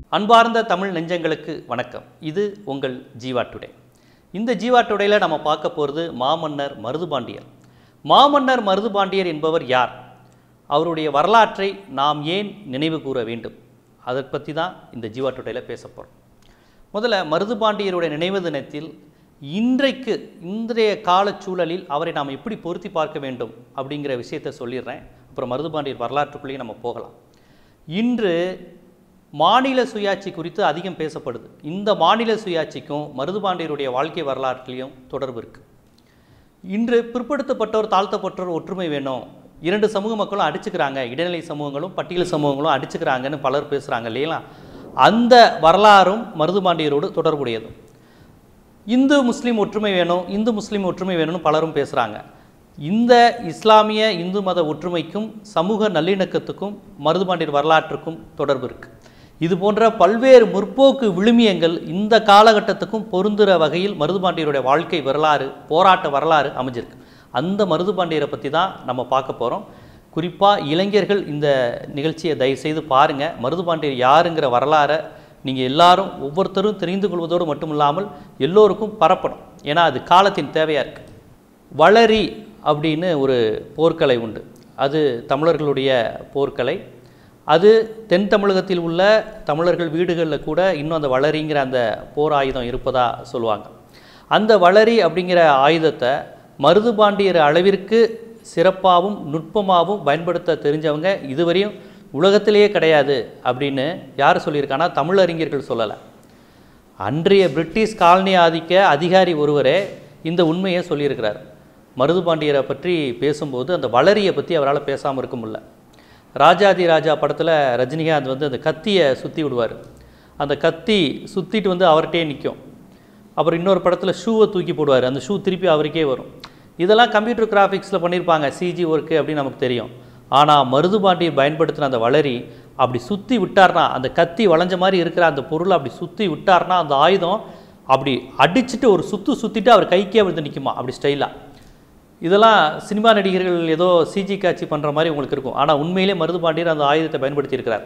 அன்பார்ந்த தமிழ் நெஞ்சங்களுக்கு வணக்கம் இது உங்கள் ஜீவா டுடே இந்த ஜீவா டுடேல நம்ம பார்க்க போகிறது மாமன்னர் மருதுபாண்டியர் மாமன்னர் மருதுபாண்டியர் என்பவர் யார் அவருடைய வரலாற்றை நாம் ஏன் நினைவு கூற வேண்டும் அதை பற்றி தான் இந்த ஜீவா டுடேல பேச போகிறோம் முதல்ல மருதுபாண்டியருடைய நினைவு தினத்தில் இன்றைக்கு இன்றைய காலச்சூழலில் அவரை நாம் எப்படி பொருத்தி பார்க்க வேண்டும் அப்படிங்கிற விஷயத்தை சொல்லிடுறேன் அப்புறம் மருதுபாண்டியர் வரலாற்றுக்குள்ளேயே நம்ம போகலாம் இன்று மாநில சுயாட்சி குறித்து அதிகம் பேசப்படுது இந்த மாநில சுயாட்சிக்கும் மருதுபாண்டியருடைய வாழ்க்கை வரலாற்றிலையும் தொடர்பு இருக்குது இன்று பிற்படுத்தப்பட்டோர் தாழ்த்தப்பட்டோர் ஒற்றுமை வேணும் இரண்டு சமூக மக்களும் அடிச்சுக்கிறாங்க இடைநிலை சமூகங்களும் பட்டியல் சமூகங்களும் அடிச்சுக்கிறாங்கன்னு பலர் பேசுகிறாங்க இல்லைங்களா அந்த வரலாறும் மருதுபாண்டியரோடு தொடர்புடையது இந்து முஸ்லீம் ஒற்றுமை வேணும் இந்து முஸ்லீம் ஒற்றுமை வேணும்னு பலரும் பேசுகிறாங்க இந்த இஸ்லாமிய இந்து மத ஒற்றுமைக்கும் சமூக நல்லிணக்கத்துக்கும் மருதுபாண்டியர் வரலாற்றுக்கும் தொடர்பு இருக்குது இது போன்ற பல்வேறு முற்போக்கு விழுமியங்கள் இந்த காலகட்டத்துக்கும் பொருந்துகிற வகையில் மருதுபாண்டியருடைய வாழ்க்கை வரலாறு போராட்ட வரலாறு அமைஞ்சிருக்கு அந்த மருதுபாண்டியரை பற்றி தான் நம்ம பார்க்க போகிறோம் குறிப்பாக இளைஞர்கள் இந்த நிகழ்ச்சியை தயவுசெய்து பாருங்கள் மருதுபாண்டியர் யாருங்கிற வரலாறை நீங்கள் எல்லாரும் ஒவ்வொருத்தரும் தெரிந்து கொள்வதோடு மட்டும் இல்லாமல் எல்லோருக்கும் பரப்பணும் ஏன்னா அது காலத்தின் தேவையாக இருக்குது வளரி அப்படின்னு ஒரு போர்க்கலை உண்டு அது தமிழர்களுடைய போர்க்கலை அது தென் தமிழகத்தில் உள்ள தமிழர்கள் வீடுகளில் கூட இன்னும் அந்த வளரிங்கிற அந்த போர் ஆயுதம் இருப்பதா சொல்லுவாங்க அந்த வளரி அப்படிங்கிற ஆயுதத்தை மருதுபாண்டியர் அளவிற்கு சிறப்பாகவும் நுட்பமாகவும் பயன்படுத்த தெரிஞ்சவங்க இதுவரையும் உலகத்திலேயே கிடையாது அப்படின்னு யார் சொல்லியிருக்கான்னா தமிழறிஞர்கள் சொல்லலை அன்றைய பிரிட்டிஷ் காலனி ஆதிக்க அதிகாரி ஒருவரே இந்த உண்மையை சொல்லியிருக்கிறார் மருதுபாண்டியரை பற்றி பேசும்போது அந்த வளரியை பற்றி அவரால் பேசாமல் இருக்க முடியல ராஜாதி ராஜா படத்தில் ரஜினிகாந்த் வந்து அந்த கத்தியை சுற்றி விடுவார் அந்த கத்தி சுற்றிட்டு வந்து அவர்கிட்டே நிற்கும் அப்புறம் இன்னொரு படத்தில் ஷூவை தூக்கி போடுவார் அந்த ஷூ திருப்பி அவருக்கே வரும் இதெல்லாம் கம்ப்யூட்டர் கிராஃபிக்ஸில் பண்ணியிருப்பாங்க சிஜி ஒர்க்கு அப்படின்னு நமக்கு தெரியும் ஆனால் மருதுபாண்டியை பயன்படுத்தின அந்த வளரி அப்படி சுற்றி விட்டார்னா அந்த கத்தி வளைஞ்ச மாதிரி இருக்கிற அந்த பொருளை அப்படி சுற்றி விட்டார்னா அந்த ஆயுதம் அப்படி அடிச்சுட்டு ஒரு சுற்று சுற்றிட்டு அவர் கைக்கே வந்து நிற்குமா அப்படி ஸ்டைலாக இதெல்லாம் சினிமா நடிகர்கள் ஏதோ சிஜி காட்சி பண்ணுற மாதிரி உங்களுக்கு இருக்கும் ஆனால் உண்மையிலே மருதுபாண்டியர் அந்த ஆயுதத்தை பயன்படுத்தியிருக்கிறார்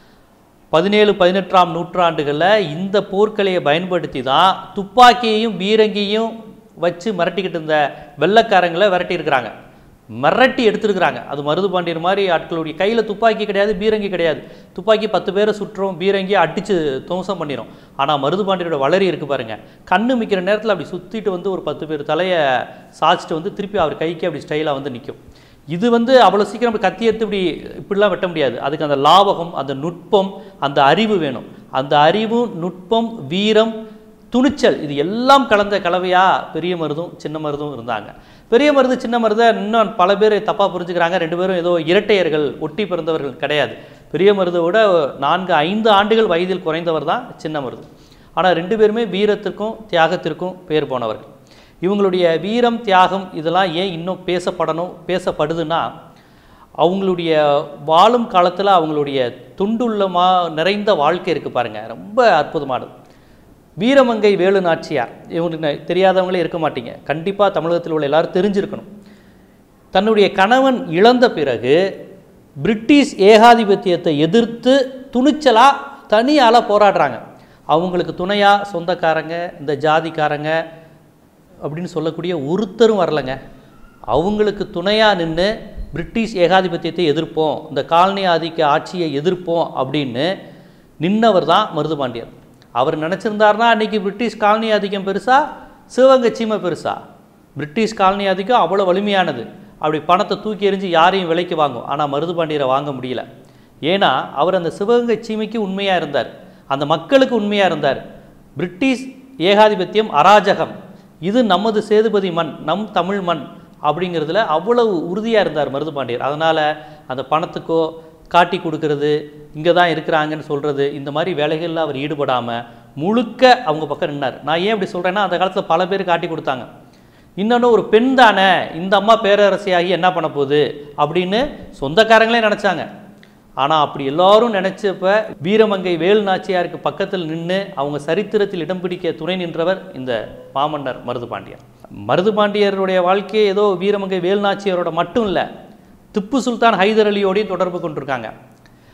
பதினேழு பதினெட்டாம் நூற்றாண்டுகளில் இந்த போர்க்கலையை பயன்படுத்தி தான் துப்பாக்கியையும் பீரங்கியையும் வச்சு மிரட்டிக்கிட்டு இருந்த வெள்ளைக்காரங்களை விரட்டி இருக்கிறாங்க மிரட்டி எடுத்துருக்குறாங்க அது மருதுபாண்டியர் மாதிரி ஆட்களுடைய கையில் துப்பாக்கி கிடையாது பீரங்கி கிடையாது துப்பாக்கி பத்து பேரை சுற்றும் பீரங்கி அடித்து துவம்சம் பண்ணிடும் ஆனால் மருதுபாண்டியரோட வளரி இருக்குது பாருங்கள் கண்ணு மிக்கிற நேரத்தில் அப்படி சுற்றிட்டு வந்து ஒரு பத்து பேர் தலையை சாய்ச்சிட்டு வந்து திருப்பி அவர் கைக்கு அப்படி ஸ்டைலாக வந்து நிற்கும் இது வந்து அவ்வளோ சீக்கிரம் அப்படி கத்தி எடுத்து இப்படி இப்படிலாம் வெட்ட முடியாது அதுக்கு அந்த லாபகம் அந்த நுட்பம் அந்த அறிவு வேணும் அந்த அறிவு நுட்பம் வீரம் துணிச்சல் இது எல்லாம் கலந்த கலவையாக பெரிய மருதும் சின்ன மருதும் இருந்தாங்க பெரிய மருது சின்ன மருதை இன்னும் பல பேர் தப்பாக புரிஞ்சுக்கிறாங்க ரெண்டு பேரும் ஏதோ இரட்டையர்கள் ஒட்டி பிறந்தவர்கள் கிடையாது பெரிய மருதை விட நான்கு ஐந்து ஆண்டுகள் வயதில் குறைந்தவர் தான் சின்ன மருது ஆனால் ரெண்டு பேருமே வீரத்திற்கும் தியாகத்திற்கும் பேர் போனவர்கள் இவங்களுடைய வீரம் தியாகம் இதெல்லாம் ஏன் இன்னும் பேசப்படணும் பேசப்படுதுன்னா அவங்களுடைய வாழும் காலத்தில் அவங்களுடைய துண்டுள்ளமா நிறைந்த வாழ்க்கை இருக்குது பாருங்கள் ரொம்ப அற்புதமானது வீரமங்கை வேலு நாச்சியார் இவங்களுக்கு தெரியாதவங்களே இருக்க மாட்டீங்க கண்டிப்பாக தமிழகத்தில் உள்ள எல்லாரும் தெரிஞ்சிருக்கணும் தன்னுடைய கணவன் இழந்த பிறகு பிரிட்டிஷ் ஏகாதிபத்தியத்தை எதிர்த்து துணிச்சலாக தனியால் போராடுறாங்க அவங்களுக்கு துணையாக சொந்தக்காரங்க இந்த ஜாதிக்காரங்க அப்படின்னு சொல்லக்கூடிய ஒருத்தரும் வரலைங்க அவங்களுக்கு துணையாக நின்று பிரிட்டிஷ் ஏகாதிபத்தியத்தை எதிர்ப்போம் இந்த காலனி ஆதிக்க ஆட்சியை எதிர்ப்போம் அப்படின்னு நின்னவர் தான் மருதுபாண்டியர் அவர் நினச்சிருந்தாருன்னா அன்றைக்கி பிரிட்டிஷ் காலனி ஆதிக்கம் பெருசா சிவகங்கை சீமை பெருசா பிரிட்டிஷ் காலனி ஆதிக்கம் அவ்வளோ வலிமையானது அப்படி பணத்தை தூக்கி எறிஞ்சு யாரையும் விலைக்கு வாங்கும் ஆனால் மருதுபாண்டியரை வாங்க முடியல ஏன்னா அவர் அந்த சிவகங்கை சீமைக்கு உண்மையாக இருந்தார் அந்த மக்களுக்கு உண்மையாக இருந்தார் பிரிட்டிஷ் ஏகாதிபத்தியம் அராஜகம் இது நமது சேதுபதி மண் நம் தமிழ் மண் அப்படிங்கிறதுல அவ்வளவு உறுதியாக இருந்தார் மருதுபாண்டியர் அதனால் அந்த பணத்துக்கோ காட்டி கொடுக்கறது இங்கே தான் இருக்கிறாங்கன்னு சொல்கிறது இந்த மாதிரி வேலைகளில் அவர் ஈடுபடாமல் முழுக்க அவங்க பக்கம் நின்னார் நான் ஏன் இப்படி சொல்கிறேன்னா அந்த காலத்தில் பல பேர் காட்டி கொடுத்தாங்க இன்னொன்று ஒரு பெண் தானே இந்த அம்மா பேரரசியாகி என்ன பண்ண போகுது அப்படின்னு சொந்தக்காரங்களே நினச்சாங்க ஆனால் அப்படி எல்லாரும் நினச்சப்ப வீரமங்கை வேலு நாச்சியாருக்கு பக்கத்தில் நின்று அவங்க சரித்திரத்தில் இடம் பிடிக்க துணை நின்றவர் இந்த மாமன்னர் மருதுபாண்டியர் மருதுபாண்டியருடைய வாழ்க்கையை ஏதோ வீரமங்கை வேலு நாச்சியாரோட மட்டும் இல்லை திப்பு சுல்தான் ஹைதர் அலியோடையும் தொடர்பு கொண்டிருக்காங்க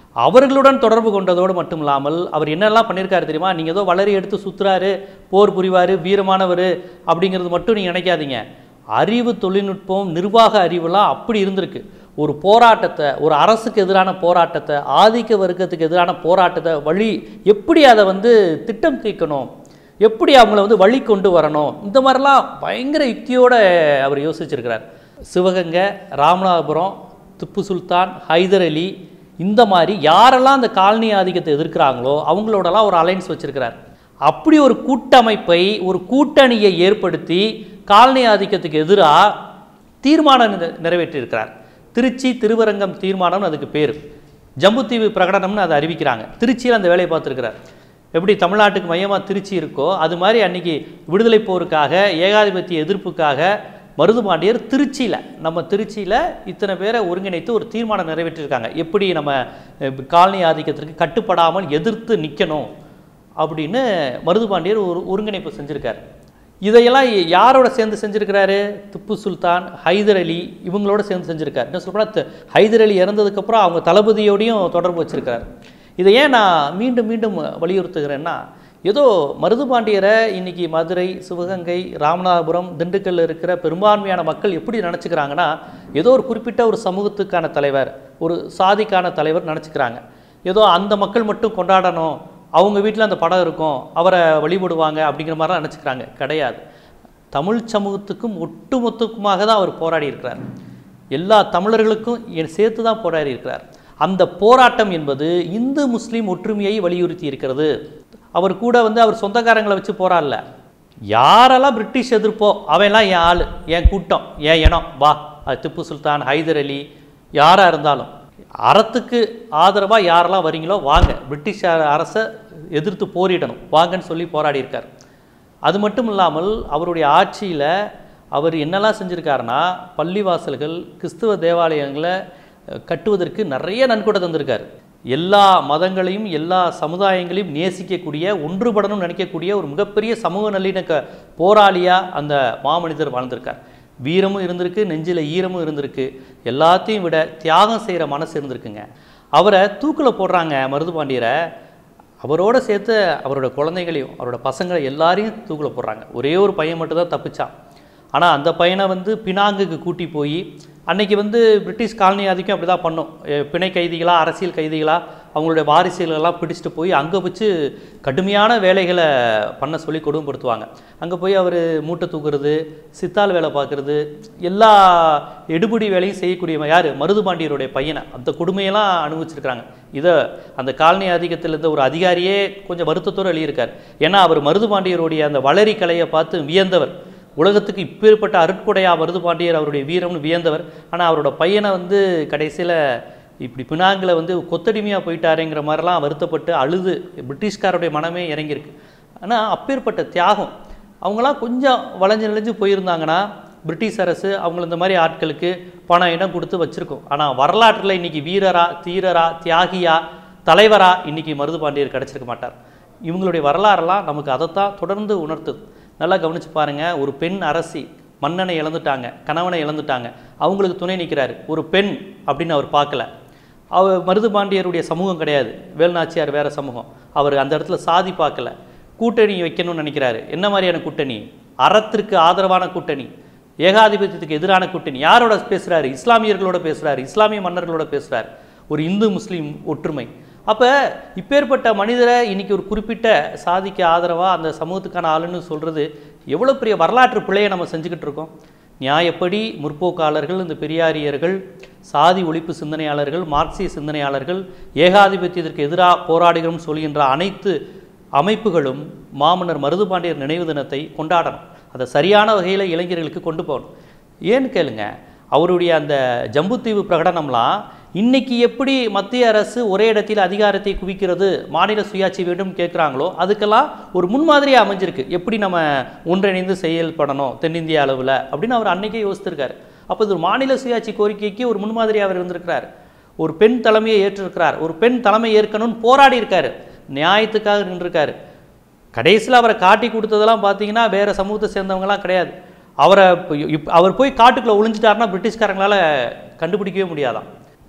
அவர்களுடன் தொடர்பு கொண்டதோடு மட்டும் இல்லாமல் அவர் என்னெல்லாம் பண்ணியிருக்காரு தெரியுமா நீங்கள் ஏதோ வளரி எடுத்து சுற்றுறாரு போர் புரிவார் வீரமானவர் அப்படிங்கிறது மட்டும் நீங்கள் நினைக்காதீங்க அறிவு தொழில்நுட்பம் நிர்வாக அறிவுலாம் அப்படி இருந்திருக்கு ஒரு போராட்டத்தை ஒரு அரசுக்கு எதிரான போராட்டத்தை ஆதிக்க வர்க்கத்துக்கு எதிரான போராட்டத்தை வழி எப்படி அதை வந்து திட்டம் தீர்க்கணும் எப்படி அவங்கள வந்து வழி கொண்டு வரணும் இந்த மாதிரிலாம் பயங்கர யுக்தியோட அவர் யோசிச்சிருக்கிறார் சிவகங்கை ராமநாதபுரம் திப்பு சுல்தான் ஹைதர் அலி இந்த மாதிரி யாரெல்லாம் அந்த காலனி ஆதிக்கத்தை எதிர்க்கிறாங்களோ அவங்களோடலாம் ஒரு அலைன்ஸ் வச்சிருக்கிறார் அப்படி ஒரு கூட்டமைப்பை ஒரு கூட்டணியை ஏற்படுத்தி காலனி ஆதிக்கத்துக்கு எதிராக தீர்மானம் நிற- நிறைவேற்றியிருக்கிறார் திருச்சி திருவரங்கம் தீர்மானம்னு அதுக்கு பேர் ஜம்புத்தீவு பிரகடனம்னு அதை அறிவிக்கிறாங்க திருச்சியில் அந்த வேலையை பார்த்துருக்கிறார் எப்படி தமிழ்நாட்டுக்கு மையமாக திருச்சி இருக்கோ அது மாதிரி அன்னைக்கு விடுதலை போருக்காக ஏகாதிபத்திய எதிர்ப்புக்காக மருதுபாண்டியர் திருச்சியில் நம்ம திருச்சியில் இத்தனை பேரை ஒருங்கிணைத்து ஒரு தீர்மானம் நிறைவேற்றியிருக்காங்க எப்படி நம்ம அஹ், காலனி ஆதிக்கத்திற்கு கட்டுப்படாமல் எதிர்த்து நிற்கணும் அப்படின்னு மருதுபாண்டியர் ஒரு ஒருங்கிணைப்பு செஞ்சுருக்கார் இதையெல்லாம் யாரோட சேர்ந்து செஞ்சிருக்கிறாரு திப்பு சுல்தான் ஹைதர் அலி இவங்களோட சேர்ந்து செஞ்சிருக்காரு என்ன சொல்கிறா ஹைதர் அலி இறந்ததுக்கப்புறம் அவங்க தளபதியோடையும் தொடர்பு வச்சிருக்காரு இதை ஏன் நான் மீண்டும் மீண்டும் வலியுறுத்துகிறேன்னா ஏதோ மருதுபாண்டியரை இன்னைக்கு மதுரை சிவகங்கை ராமநாதபுரம் திண்டுக்கல்ல இருக்கிற பெரும்பான்மையான மக்கள் எப்படி நினச்சிக்கிறாங்கன்னா ஏதோ ஒரு குறிப்பிட்ட ஒரு சமூகத்துக்கான தலைவர் ஒரு சாதிக்கான தலைவர் நினச்சிக்கிறாங்க ஏதோ அந்த மக்கள் மட்டும் கொண்டாடணும் அவங்க வீட்டில் அந்த படம் இருக்கும் அவரை வழிபடுவாங்க அப்படிங்கிற மாதிரிலாம் நினச்சிக்கிறாங்க கிடையாது தமிழ் சமூகத்துக்கும் ஒட்டுமொத்தக்குமாக தான் அவர் போராடி இருக்கிறார் எல்லா தமிழர்களுக்கும் என் சேர்த்து தான் போராடி இருக்கிறார் அந்த போராட்டம் என்பது இந்து முஸ்லீம் ஒற்றுமையை வலியுறுத்தி இருக்கிறது அவர் கூட வந்து அவர் சொந்தக்காரங்களை வச்சு போராடல யாரெல்லாம் பிரிட்டிஷ் எதிர்ப்போ அவன்லாம் என் ஆள் என் கூட்டம் என் இனம் வா அது திப்பு சுல்தான் ஹைதர் அலி யாராக இருந்தாலும் அறத்துக்கு ஆதரவாக யாரெல்லாம் வரீங்களோ வாங்க பிரிட்டிஷ் அரசை எதிர்த்து போரிடணும் வாங்கன்னு சொல்லி போராடி இருக்கார் அது மட்டும் இல்லாமல் அவருடைய ஆட்சியில் அவர் என்னெல்லாம் செஞ்சுருக்காருன்னா பள்ளிவாசல்கள் கிறிஸ்துவ தேவாலயங்களை அஹ், கட்டுவதற்கு நிறைய நன்கொடை தந்திருக்கார் எல்லா மதங்களையும் எல்லா சமுதாயங்களையும் நேசிக்கக்கூடிய ஒன்றுபடணும்னு நினைக்கக்கூடிய ஒரு மிகப்பெரிய சமூக நல்லிணக்க போராளியாக அந்த மாமனிதர் வாழ்ந்திருக்கார் வீரமும் இருந்திருக்கு நெஞ்சில் ஈரமும் இருந்திருக்கு எல்லாத்தையும் விட தியாகம் செய்கிற மனசு இருந்திருக்குங்க அவரை தூக்கில் போடுறாங்க மருதுபாண்டியரை அவரோட சேர்த்து அவரோட குழந்தைகளையும் அவரோட பசங்களை எல்லாரையும் தூக்கில் போடுறாங்க ஒரே ஒரு பையன் மட்டும் தான் தப்பிச்சான் ஆனால் அந்த பையனை வந்து பினாங்குக்கு கூட்டி போய் அன்னைக்கு வந்து பிரிட்டிஷ் காலனி ஆதிக்கம் அப்படி தான் பண்ணும் எ, பிணை கைதிகளா அரசியல் கைதிகளா அவங்களுடைய வாரிசுகளெல்லாம் பிடிச்சிட்டு போய் அங்கே வச்சு கடுமையான வேலைகளை பண்ண சொல்லி கொடுமைப்படுத்துவாங்க அங்கே போய் அவர் மூட்டை தூக்குறது சித்தாள் வேலை பார்க்குறது எல்லா எடுபிடி வேலையும் செய்யக்கூடிய யார் மருதுபாண்டியருடைய பையனை அந்த கொடுமையெல்லாம் அனுபவிச்சிருக்கிறாங்க இதை அந்த காலனி ஆதிக்கத்தில் இருந்த ஒரு அதிகாரியே கொஞ்சம் வருத்தத்தோடு எழுதியிருக்கார் ஏன்னா அவர் மருதுபாண்டியருடைய அந்த வளரி கலையை பார்த்து வியந்தவர் உலகத்துக்கு இப்பேற்பட்ட அருட்கொடையா மருதுபாண்டியர் அவருடைய வீரம்னு வியந்தவர் ஆனால் அவரோட பையனை வந்து கடைசியில் இப்படி பினாங்கில் வந்து கொத்தடிமையாக போயிட்டாரேங்கிற மாதிரிலாம் வருத்தப்பட்டு அழுது பிரிட்டிஷ்காருடைய மனமே இறங்கியிருக்கு ஆனால் அப்பேற்பட்ட தியாகம் அவங்களாம் கொஞ்சம் வளைஞ்சு நெளிஞ்சு போயிருந்தாங்கன்னா பிரிட்டிஷ் அரசு அவங்கள இந்த மாதிரி ஆட்களுக்கு பணம் இடம் கொடுத்து வச்சுருக்கோம் ஆனால் வரலாற்றில் இன்னைக்கு வீரரா தீரரா தியாகியா தலைவரா இன்னைக்கு மருதுபாண்டியர் கிடச்சிருக்க மாட்டார் இவங்களுடைய வரலாறெல்லாம் நமக்கு அதைத்தான் தொடர்ந்து உணர்த்துது நல்லா கவனிச்சு பாருங்க ஒரு பெண் அரசி மன்னனை இழந்துட்டாங்க கணவனை இழந்துட்டாங்க அவங்களுக்கு துணை நிற்கிறாரு ஒரு பெண் அப்படின்னு அவர் பார்க்கல அவர் மருதுபாண்டியருடைய சமூகம் கிடையாது வேலுநாச்சியார் வேற சமூகம் அவர் அந்த இடத்துல சாதி பார்க்கல கூட்டணி வைக்கணும்னு நினைக்கிறாரு என்ன மாதிரியான கூட்டணி அறத்திற்கு ஆதரவான கூட்டணி ஏகாதிபத்தியத்துக்கு எதிரான கூட்டணி யாரோட பேசுறாரு இஸ்லாமியர்களோட பேசுறாரு இஸ்லாமிய மன்னர்களோட பேசுறாரு ஒரு இந்து முஸ்லீம் ஒற்றுமை அப்போ இப்பேற்பட்ட மனிதரை இன்னைக்கு ஒரு குறிப்பிட்ட சாதிக்கு ஆதரவாக அந்த சமூகத்துக்கான ஆளுன்னு சொல்கிறது எவ்வளோ பெரிய வரலாற்று பிழையை நம்ம செஞ்சுக்கிட்டு இருக்கோம் நியாயப்படி முற்போக்காளர்கள் இந்த பெரியாரியர்கள் சாதி ஒழிப்பு சிந்தனையாளர்கள் மார்க்சிய சிந்தனையாளர்கள் ஏகாதிபத்தியத்திற்கு எதிராக போராடுகிறோம் சொல்கின்ற அனைத்து அமைப்புகளும் மாமன்னர் மருதுபாண்டியர் நினைவு தினத்தை கொண்டாடணும் அதை சரியான வகையில் இளைஞர்களுக்கு கொண்டு போகணும் ஏன்னு கேளுங்க அவருடைய அந்த ஜம்புத்தீவு பிரகடனம்லாம் இன்னைக்கு எப்படி மத்திய அரசு ஒரே இடத்தில் அதிகாரத்தை குவிக்கிறது மாநில சுயாட்சி வேண்டும் கேட்குறாங்களோ அதுக்கெல்லாம் ஒரு முன்மாதிரியாக அமைஞ்சிருக்கு எப்படி நம்ம ஒன்றிணைந்து செயல்படணும் தென்னிந்திய அளவில் அப்படின்னு அவர் அன்னைக்கே யோசித்திருக்காரு அப்போ இது ஒரு மாநில சுயாட்சி கோரிக்கைக்கு ஒரு முன்மாதிரியாக அவர் இருந்திருக்கிறார் ஒரு பெண் தலைமையை ஏற்றிருக்கிறார் ஒரு பெண் தலைமை ஏற்கணும்னு போராடி இருக்காரு நியாயத்துக்காக நின்றுருக்காரு கடைசியில் அவரை காட்டி கொடுத்ததெல்லாம் பார்த்தீங்கன்னா வேறு சமூகத்தை சேர்ந்தவங்கலாம் கிடையாது அவரை இப்போ இப் அவர் போய் காட்டுக்குள்ளே ஒளிஞ்சிட்டாருன்னா பிரிட்டிஷ்காரங்களால் கண்டுபிடிக்கவே முடியாதாம்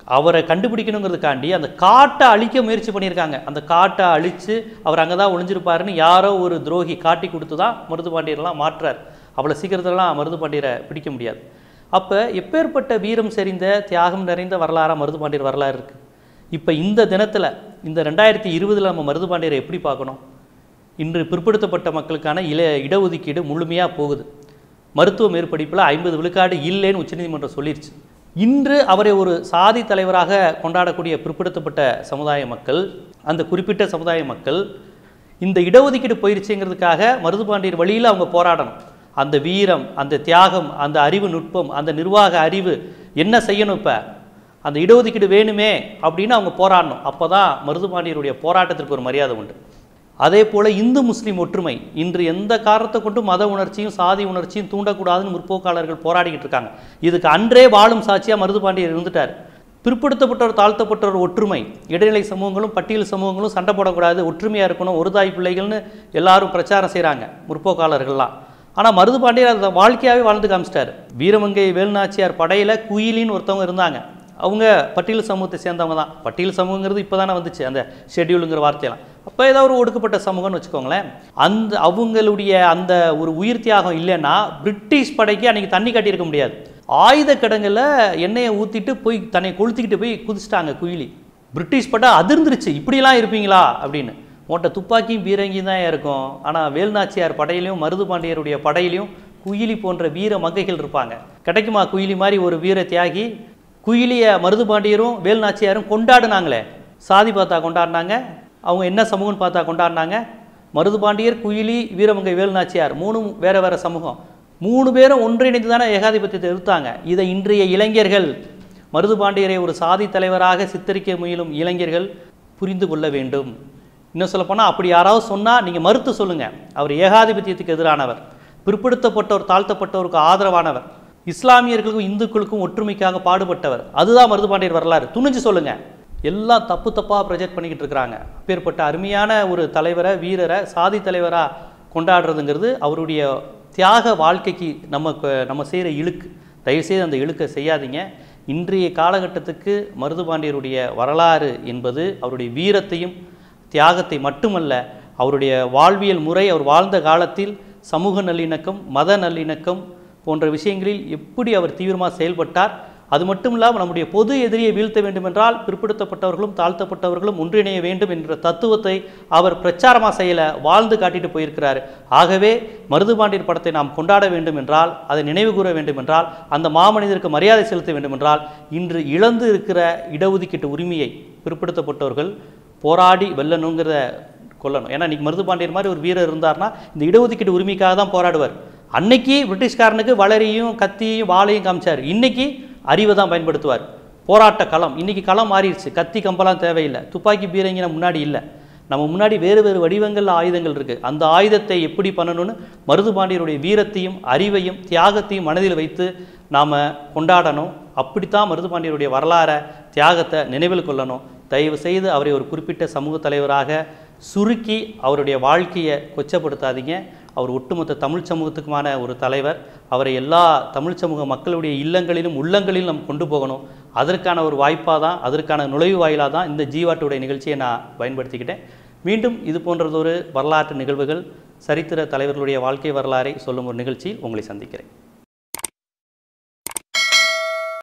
அவரை கண்டுபிடிக்கணுங்கிறதுக்காண்டி அந்த காட்டை அழிக்க முயற்சி பண்ணியிருக்காங்க அந்த காட்டை அழித்து அவர் அங்கே தான் ஒளிஞ்சிருப்பாருன்னு யாரோ ஒரு துரோகி காட்டி கொடுத்து தான் மருதுபாண்டியர்லாம் மாற்றார் அவ்வளோ சீக்கிரத்திலலாம் மருதுபாண்டியரை பிடிக்க முடியாது அப்போ எப்பேற்பட்ட வீரம் செறிந்த தியாகம் நிறைந்த வரலாறாக மருதுபாண்டியர் வரலாறு இருக்குது இப்போ இந்த தினத்தில் இந்த ரெண்டாயிரத்தி இருபதில் நம்ம மருதுபாண்டியரை எப்படி பார்க்கணும் இன்று பிற்படுத்தப்பட்ட மக்களுக்கான இல இடஒதுக்கீடு முழுமையாக போகுது மருத்துவ மேற்படிப்பில் ஐம்பது விழுக்காடு இல்லைன்னு உச்சநீதிமன்றம் சொல்லிருச்சு இன்று அவரை ஒரு சாதி தலைவராக கொண்டாடக்கூடிய பிற்படுத்தப்பட்ட சமுதாய மக்கள் அந்த குறிப்பிட்ட சமுதாய மக்கள் இந்த இடஒதுக்கீடு போயிருச்சுங்கிறதுக்காக மருதுபாண்டியர் வழியில் அவங்க போராடணும் அந்த வீரம் அந்த தியாகம் அந்த அறிவு நுட்பம் அந்த நிர்வாக அறிவு என்ன செய்யணும் இப்போ அந்த இடஒதுக்கீடு வேணுமே அப்படின்னு அவங்க போராடணும் அப்போ தான் மருதுபாண்டியருடைய போராட்டத்திற்கு ஒரு மரியாதை உண்டு அதே போல் இந்து முஸ்லீம் ஒற்றுமை இன்று எந்த காரணத்தை கொண்டு மத உணர்ச்சியும் சாதி உணர்ச்சியும் தூண்டக்கூடாதுன்னு முற்போக்காளர்கள் போராடிக்கிட்டு இருக்காங்க இதுக்கு அன்றே வாழும் சாட்சியாக மருதுபாண்டியர் இருந்துட்டார் பிற்படுத்தப்பட்டவர் தாழ்த்தப்பட்டவர் ஒற்றுமை இடைநிலை சமூகங்களும் பட்டியல் சமூகங்களும் சண்டை போடக்கூடாது ஒற்றுமையாக இருக்கணும் ஒரு தாய் பிள்ளைகள்னு எல்லாரும் பிரச்சாரம் செய்கிறாங்க முற்போக்காளர்கள்லாம் ஆனால் மருதுபாண்டியர் அதை வாழ்க்கையாகவே வாழ்ந்து காமிச்சிட்டார் வீரமங்கை வேலுநாச்சியார் படையில் குயிலின்னு ஒருத்தவங்க இருந்தாங்க அவங்க பட்டியல் சமூகத்தை சேர்ந்தவங்க தான் பட்டியல் சமூகங்கிறது இப்போ தானே வந்துச்சு அந்த ஷெட்யூலுங்கிற வார்த்தையெல்லாம் அப்போ ஏதாவது ஒரு ஒடுக்கப்பட்ட சமூகம்னு வச்சுக்கோங்களேன் அந்த அவங்களுடைய அந்த ஒரு உயிர் தியாகம் இல்லைன்னா பிரிட்டிஷ் படைக்கு அன்றைக்கி தண்ணி காட்டியிருக்க முடியாது ஆயுத கிடங்கில் எண்ணெயை ஊற்றிட்டு போய் தன்னை கொளுத்திக்கிட்டு போய் குதிச்சிட்டாங்க குயிலி பிரிட்டிஷ் படை அதிர்ந்துருச்சு இப்படிலாம் இருப்பீங்களா அப்படின்னு உன்ட்ட துப்பாக்கியும் பீரங்கியும் தான் இருக்கும் ஆனால் வேல்நாச்சியார் படையிலையும் மருதுபாண்டியருடைய படையிலையும் குயிலி போன்ற வீர மங்கைகள் இருப்பாங்க கிடைக்குமா குயிலி மாதிரி ஒரு வீர தியாகி குயிலிய மருதுபாண்டியரும் வேல்நாச்சியாரும் கொண்டாடுனாங்களே சாதி பார்த்தா கொண்டாடினாங்க அவங்க என்ன சமூகம்னு பார்த்தா கொண்டாடினாங்க மருதுபாண்டியர் குயிலி வீரமங்கை வேலுநாச்சியார் மூணும் வேற வேற சமூகம் மூணு பேரும் ஒன்றிணைந்து தானே ஏகாதிபத்தியத்தை எதிர்த்தாங்க இதை இன்றைய இளைஞர்கள் மருதுபாண்டியரை ஒரு சாதி தலைவராக சித்தரிக்க முயலும் இளைஞர்கள் புரிந்து கொள்ள வேண்டும் இன்னும் சொல்லப்போனால் அப்படி யாராவது சொன்னால் நீங்கள் மறுத்து சொல்லுங்கள் அவர் ஏகாதிபத்தியத்துக்கு எதிரானவர் பிற்படுத்தப்பட்டவர் தாழ்த்தப்பட்டவருக்கு ஆதரவானவர் இஸ்லாமியர்களுக்கும் இந்துக்களுக்கும் ஒற்றுமைக்காக பாடுபட்டவர் அதுதான் மருதுபாண்டியர் வரலாறு துணிஞ்சு சொல்லுங்க எல்லாம் தப்பு தப்பாக ப்ரொஜெக்ட் பண்ணிக்கிட்டு இருக்கிறாங்க அப்பேற்பட்ட அருமையான ஒரு தலைவரை வீரரை சாதி தலைவராக கொண்டாடுறதுங்கிறது அவருடைய தியாக வாழ்க்கைக்கு நம்ம க- நம்ம செய்கிற இழுக்கு தயவுசெய்து அந்த இழுக்கை செய்யாதீங்க இன்றைய காலகட்டத்துக்கு மருதுபாண்டியருடைய வரலாறு என்பது அவருடைய வீரத்தையும் தியாகத்தை மட்டுமல்ல அவருடைய வாழ்வியல் முறை அவர் வாழ்ந்த காலத்தில் சமூக நல்லிணக்கம் மத நல்லிணக்கம் போன்ற விஷயங்களில் எப்படி அவர் தீவிரமாக செயல்பட்டார் அது மட்டும் இல்லாமல் நம்முடைய பொது எதிரியை வீழ்த்த வேண்டுமென்றால் பிற்படுத்தப்பட்டவர்களும் தாழ்த்தப்பட்டவர்களும் ஒன்றிணைய வேண்டும் என்ற தத்துவத்தை அவர் பிரச்சாரமாக செய்யல வாழ்ந்து காட்டிட்டு போயிருக்கிறார் ஆகவே மருதுபாண்டியர் படத்தை நாம் கொண்டாட வேண்டும் என்றால் அதை நினைவு கூற வேண்டும் என்றால் அந்த மாமனிதருக்கு மரியாதை செலுத்த வேண்டும் என்றால் இன்று இழந்து இருக்கிற இடஒதுக்கீட்டு உரிமையை பிற்படுத்தப்பட்டவர்கள் போராடி வெல்லணுங்கிறத கொல்லணும் ஏன்னா இன்னைக்கு மருதுபாண்டியர் மாதிரி ஒரு வீரர் இருந்தார்னா இந்த இடஒதுக்கீட்டு உரிமைக்காக தான் போராடுவார் அன்னைக்கு பிரிட்டிஷ்காரனுக்கு வளரியும் கத்தியும் வாளையும் காமிச்சார் இன்னைக்கு அறிவை தான் பயன்படுத்துவார் போராட்ட களம் இன்னைக்கு களம் மாறிடுச்சு கத்தி கம்பெல்லாம் தேவையில்லை துப்பாக்கி பீரங்கின முன்னாடி இல்லை நம்ம முன்னாடி வேறு வேறு வடிவங்கள்ல ஆயுதங்கள் இருக்குது அந்த ஆயுதத்தை எப்படி பண்ணணும்னு மருதுபாண்டியருடைய வீரத்தையும் அறிவையும் தியாகத்தையும் மனதில் வைத்து நாம் கொண்டாடணும் அப்படித்தான் மருதுபாண்டியருடைய வரலாறை தியாகத்தை நினைவில் கொள்ளணும் தயவு செய்து அவரை ஒரு குறிப்பிட்ட சமூக தலைவராக சுருக்கி அவருடைய வாழ்க்கையை கொச்சப்படுத்தாதீங்க அவர் ஒட்டுமொத்த தமிழ் சமூகத்துக்குமான ஒரு தலைவர் அவரை எல்லா தமிழ் சமூக மக்களுடைய இல்லங்களிலும் உள்ளங்களிலும் நம்ம கொண்டு போகணும் அதற்கான ஒரு வாய்ப்பாக தான் அதற்கான நுழைவு வாயிலாக தான் இந்த ஜீவாட்டுடைய நிகழ்ச்சியை நான் பயன்படுத்திக்கிட்டேன் மீண்டும் இது போன்றதொரு வரலாற்று நிகழ்வுகள் சரித்திர தலைவர்களுடைய வாழ்க்கை வரலாறை சொல்லும் ஒரு நிகழ்ச்சியில் உங்களை சந்திக்கிறேன்